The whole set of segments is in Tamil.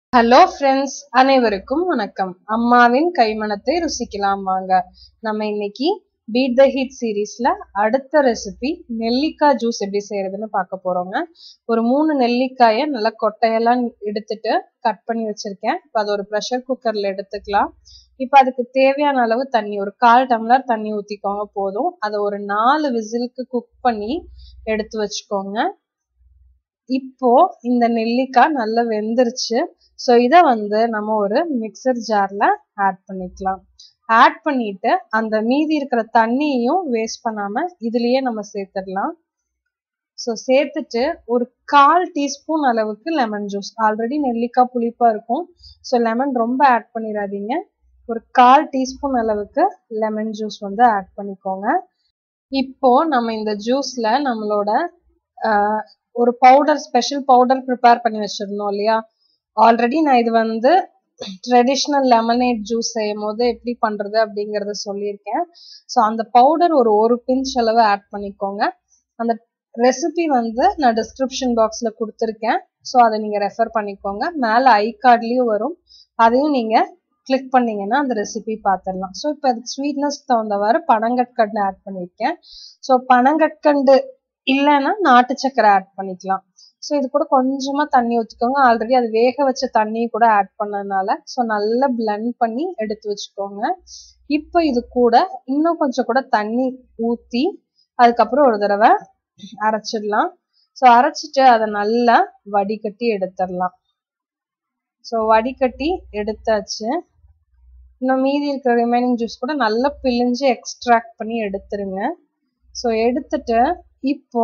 ஹலோ ஃப்ரெண்ட்ஸ் அனைவருக்கும் வணக்கம் அம்மாவின் கைமணத்தை ருசிக்கலாம் வாங்க நம்ம இன்னைக்கு பீட் த ஹீட் சீரீஸ்ல அடுத்த ரெசிபி நெல்லிக்காய் ஜூஸ் எப்படி செய்யறதுன்னு பார்க்க போறோங்க ஒரு மூணு நெல்லிக்காயை நல்லா கொட்டையெல்லாம் எடுத்துட்டு கட் பண்ணி வச்சிருக்கேன் இப்போ அதை ஒரு ப்ரெஷர் குக்கர்ல எடுத்துக்கலாம் இப்போ அதுக்கு தேவையான அளவு தண்ணி ஒரு கால் டம்ளர் தண்ணி ஊற்றிக்கோங்க போதும் அதை ஒரு நாலு விசிலுக்கு குக் பண்ணி எடுத்து வச்சுக்கோங்க இப்போ இந்த நெல்லிக்காய் நல்லா வெந்துருச்சு ஸோ இதை வந்து நம்ம ஒரு மிக்சர் ஜார்ல ஆட் பண்ணிக்கலாம் ஆட் பண்ணிட்டு அந்த மீதி இருக்கிற தண்ணியையும் வேஸ்ட் பண்ணாம இதுலயே நம்ம சேர்த்துடலாம் ஸோ சேர்த்துட்டு ஒரு கால் டீஸ்பூன் அளவுக்கு லெமன் ஜூஸ் ஆல்ரெடி நெல்லிக்காய் புளிப்பா இருக்கும் ஸோ லெமன் ரொம்ப ஆட் பண்ணிடாதீங்க ஒரு கால் டீஸ்பூன் அளவுக்கு லெமன் ஜூஸ் வந்து ஆட் பண்ணிக்கோங்க இப்போ நம்ம இந்த ஜூஸ்ல நம்மளோட ஒரு பவுடர் ஸ்பெஷல் பவுடர் ப்ரிப்பேர் பண்ணி வச்சிருந்தோம் இல்லையா ஆல்ரெடி நான் இது வந்து ட்ரெடிஷ்னல் லெமனேட் ஜூஸ் செய்யும் போது எப்படி பண்றது அப்படிங்கறத சொல்லியிருக்கேன் ஸோ அந்த பவுடர் ஒரு ஒரு பிஞ்ச் அளவு ஆட் பண்ணிக்கோங்க அந்த ரெசிபி வந்து நான் டிஸ்கிரிப்ஷன் பாக்ஸ்ல கொடுத்துருக்கேன் ஸோ அதை நீங்க ரெஃபர் பண்ணிக்கோங்க மேல ஐ கார்ட்லயும் வரும் அதையும் நீங்க கிளிக் பண்ணீங்கன்னா அந்த ரெசிபி பார்த்துடலாம் ஸோ இப்போ அதுக்கு ஸ்வீட்னஸ் தகுந்தவாறு பனங்கற்கண்டு ஆட் பண்ணியிருக்கேன் ஸோ பனங்கற்கண்டு இல்லைன்னா நாட்டு சக்கரை ஆட் பண்ணிக்கலாம் ஸோ இது கூட கொஞ்சமா தண்ணி ஊற்றிக்கோங்க ஆல்ரெடி அது வேக வச்ச தண்ணி கூட ஆட் பண்ணதுனால ஸோ நல்லா பிளெண்ட் பண்ணி எடுத்து வச்சுக்கோங்க இப்போ இது கூட இன்னும் கொஞ்சம் கூட தண்ணி ஊற்றி அதுக்கப்புறம் ஒரு தடவை அரைச்சிடலாம் ஸோ அரைச்சிட்டு அதை நல்லா வடிகட்டி எடுத்துடலாம் ஸோ வடிகட்டி எடுத்தாச்சு இன்னும் மீதி இருக்கிற ரிமைனிங் ஜூஸ் கூட நல்லா பிழிஞ்சு எக்ஸ்ட்ராக்ட் பண்ணி எடுத்துருங்க ஸோ எடுத்துட்டு இப்போ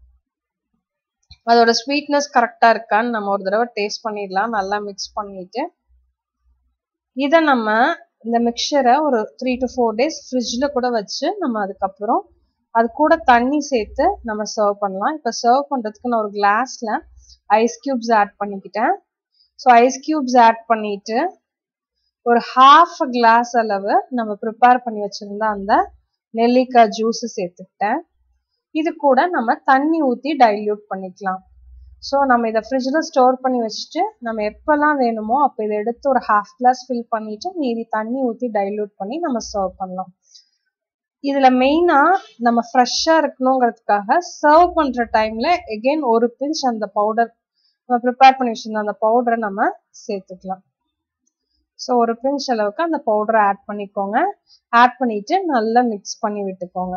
அதோட ஸ்வீட்னஸ் கரெக்டாக இருக்கான்னு நம்ம ஒரு தடவை டேஸ்ட் பண்ணிடலாம் நல்லா மிக்ஸ் பண்ணிட்டு இதை நம்ம இந்த மிக்சரை ஒரு த்ரீ டு ஃபோர் டேஸ் ஃப்ரிட்ஜில் கூட வச்சு நம்ம அதுக்கப்புறம் அது கூட தண்ணி சேர்த்து நம்ம சர்வ் பண்ணலாம் இப்போ சர்வ் பண்ணுறதுக்கு நான் ஒரு கிளாஸில் ஐஸ் கியூப்ஸ் ஆட் பண்ணிக்கிட்டேன் ஸோ ஐஸ் கியூப்ஸ் ஆட் பண்ணிட்டு ஒரு ஹாஃப் கிளாஸ் அளவு நம்ம ப்ரிப்பேர் பண்ணி வச்சிருந்த அந்த நெல்லிக்காய் ஜூஸ் சேர்த்துக்கிட்டேன் இது கூட நம்ம தண்ணி ஊற்றி டைல்யூட் பண்ணிக்கலாம் ஸோ நம்ம இதை ஃப்ரிட்ஜில் ஸ்டோர் பண்ணி வச்சுட்டு நம்ம எப்போல்லாம் வேணுமோ அப்போ இதை எடுத்து ஒரு ஹாஃப் கிளாஸ் ஃபில் பண்ணிட்டு மீதி தண்ணி ஊற்றி டைல்யூட் பண்ணி நம்ம சர்வ் பண்ணலாம் இதில் மெயினாக நம்ம ஃப்ரெஷ்ஷாக இருக்கணுங்கிறதுக்காக சர்வ் பண்ணுற டைமில் எகெயின் ஒரு பிஞ்ச் அந்த பவுடர் நம்ம ப்ரிப்பேர் பண்ணி வச்சுருந்த அந்த பவுடரை நம்ம சேர்த்துக்கலாம் ஸோ ஒரு பிஞ்ச் அளவுக்கு அந்த பவுடரை ஆட் பண்ணிக்கோங்க ஆட் பண்ணிட்டு நல்லா மிக்ஸ் பண்ணி விட்டுக்கோங்க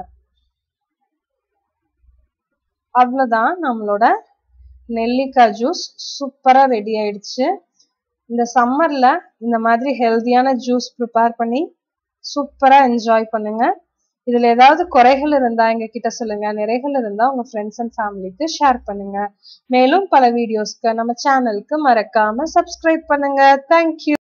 அவ்வளோதான் நம்மளோட நெல்லிக்காய் ஜூஸ் சூப்பராக ரெடி ஆயிடுச்சு இந்த சம்மரில் இந்த மாதிரி ஹெல்த்தியான ஜூஸ் ப்ரிப்பேர் பண்ணி சூப்பராக என்ஜாய் பண்ணுங்க இதில் ஏதாவது குறைகள் இருந்தால் எங்ககிட்ட சொல்லுங்க நிறைகள் இருந்தால் உங்கள் ஃப்ரெண்ட்ஸ் அண்ட் ஃபேமிலிக்கு ஷேர் பண்ணுங்க மேலும் பல வீடியோஸ்க்கு நம்ம சேனலுக்கு மறக்காம சப்ஸ்கிரைப் பண்ணுங்க தேங்க்யூ